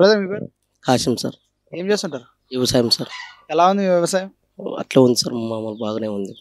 brother మీ పేరు కాశం sir ఏం చేస్తుంటారు వ్యవసాయం సార్ ఎలా ఉంది మీ వ్యవసాయం అట్లా ఉంది సార్ మామూలు బాగానే ఉంది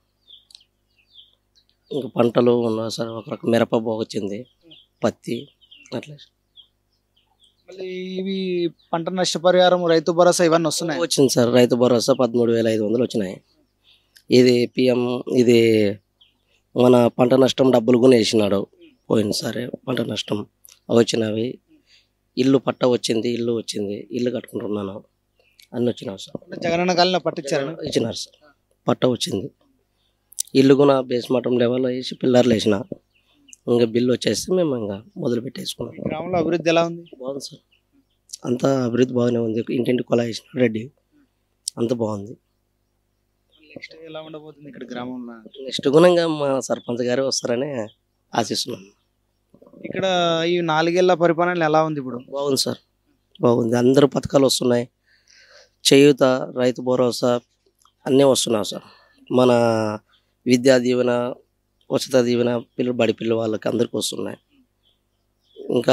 ఇంకా పంటలు ఉన్నాయి సార్ ఒక రకం మిరప బాగొచ్చింది పత్తి అట్లా మళ్ళీ ఇవి పంట నష్టపరిహారం రైతు భరోసా ఇవన్నీ వస్తున్నాయి వచ్చింది సార్ రైతు భరోసా పదమూడు వేల ఐదు వందలు వచ్చినాయి ఇది పిఎం ఇది మన పంట నష్టం డబ్బులు కూడా వేసినాడు పోయినసారి పంట నష్టం అవి వచ్చినవి ఇల్లు పట్ట వచ్చింది ఇల్లు వచ్చింది ఇల్లు కట్టుకుంటున్నాను అన్నీ వచ్చినావు సార్ జగనన్న కాలంలో పట్టించారు ఇచ్చినారు సార్ పట్ట వచ్చింది ఇల్లు కూడా బేస్ మటం లెవెల్ వేసి పిల్లర్లు వేసిన ఇంకా బిల్లు వచ్చేస్తే మేము ఇంకా మొదలు పెట్టేసుకున్నాం గ్రామంలో అభివృద్ధి ఎలా ఉంది బాగుంది సార్ అంతా అభివృద్ధి బాగానే ఉంది ఇంటింటి కొల వేసిన రెడ్డి అంత బాగుంది నెక్స్ట్ ఎలా ఉండబోతుంది ఇక్కడ గ్రామంలో నెక్స్ట్ గుణంగా మా సర్పంచ్ గారు వస్తారని ఆశిస్తున్నాం ఇక్కడ ఈ నాలుగేళ్ల పరిపాలన ఎలా ఉంది ఇప్పుడు బాగుంది సార్ బాగుంది అందరూ పథకాలు వస్తున్నాయి చేయూత రైతు భరోసా అన్నీ వస్తున్నాయి సార్ మన విద్యా దీవెన ఉచిత దీవెన పిల్లలు బడి పిల్లల వాళ్ళకి అందరికీ వస్తున్నాయి ఇంకా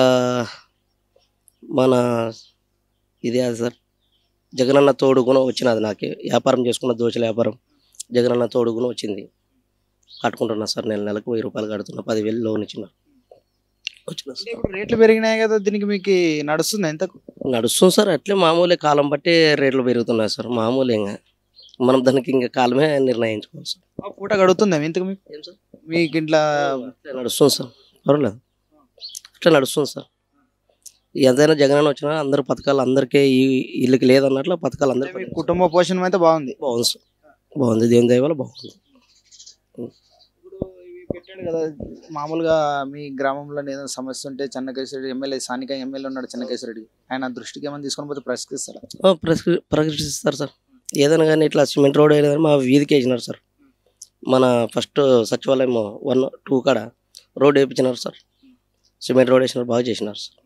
మన ఇదే అది సార్ జగనన్న తోడు కూడా వచ్చినది నాకు వ్యాపారం చేసుకున్న దోశల వ్యాపారం జగనన్న తోడు కూడా వచ్చింది కట్టుకుంటున్నా సార్ నెల నెలకు వెయ్యి రూపాయలు కడుతున్నా పదివేలు లోన్ ఇచ్చిన వచ్చిన అంటే ఇప్పుడు రేట్లు పెరిగినాయి కదా దీనికి మీకు నడుస్తుంది ఎంత నడుస్తుంది సార్ అట్లే మామూలే కాలం బట్టి రేట్లు పెరుగుతున్నాయి సార్ మామూలే ఇంకా మనం దానికి ఇంకా కాలమే నిర్ణయించుకోవాలి సార్ ఆ పూట గడుతుందా ఇంతకు మీకు ఏం సార్ మీకు ఇంట్లో అట్లే నడుస్తుంది సార్ పర్వాలేదు అట్లా నడుస్తుంది సార్ ఎంతైనా జగన్ వచ్చినా అందరు పథకాలు అందరికీ ఈ వీళ్ళకి లేదన్నట్లు పథకాలు మీ అందరికీ కుటుంబ పోషణ అయితే బాగుంది బాగుంది సార్ బాగుంది దేవుని దయ వల్ల బాగుంది ఇప్పుడు ఇవి పెట్టాడు కదా మామూలుగా మీ గ్రామంలో ఏదైనా సమస్య ఉంటే చెన్నకేశ్వరెడ్డి ఎమ్మెల్యే స్థానిక ఎమ్మెల్యే ఉన్నాడు చెన్నకేశ్వరెడ్డి ఆయన దృష్టికి ఏమైనా తీసుకొని పోతే ప్రశ్నిస్తారా ఆ, ప్రకటి- ప్రకటిస్తారు సార్ ఏదైనా కానీ ఇట్లా సిమెంట్ రోడ్ అయినా కానీ మా వీధికి వేసినారు సార్ మన ఫస్ట్ సచివాలయం వన్ టూ కాడ రోడ్ వేయించినారు సార్ సిమెంట్ రోడ్ వేసినారు బాగా చేసినారు సార్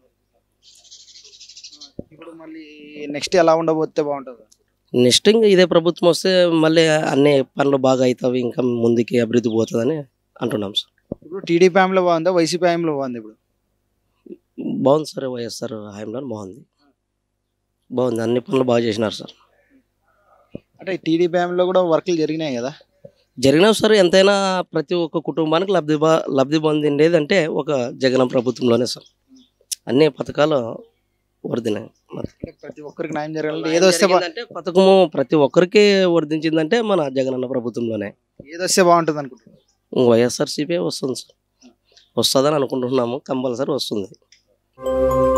ఇప్పుడు మళ్ళీ నెక్స్ట్ ఎలా ఉండబోతే బాగుంటుంది నెక్స్ట్ ఇంకా ఇదే ప్రభుత్వం వస్తే మళ్ళీ అన్ని పనులు బాగా అవుతాయి ఇంకా ముందుకి అభివృద్ధి పోతుందని అంటున్నాం సార్ ఇప్పుడు టీడీపీ హయాంలో బాగుందా వైసీపీ హయాంలో బాగుంది ఇప్పుడు బాగుంది సార్ వైఎస్ఆర్ హయాంలో బాగుంది బాగుంది అన్ని పనులు బాగా చేసినారు సార్ అంటే టీడీపీ హయాంలో కూడా వర్క్లు జరిగినాయి కదా జరిగినా సార్ ఎంతైనా ప్రతి ఒక్క కుటుంబానికి లబ్ధి బా లబ్ధి పొందిండేది అంటే ఒక జగన్ ప్రభుత్వంలోనే సార్ అన్ని పథకాలు వర్దినాయి మరి అంటే ప్రతి ఒక్కరికి న్యాయం జరగాలంటే ఏదో వస్తే బా- జరిగిందంటే పథకము ప్రతి ఒక్కరికి వర్ధించిందంటే మన జగనన్న ప్రభుత్వంలోనే ఏదో వస్తే బాగుంటుంది అనుకుంటున్నాను వైఎస్ఆర్సీపీ వస్తుంది సార్ వస్తుందని అనుకుంటున్నాము కంపల్సరీ వస్తుంది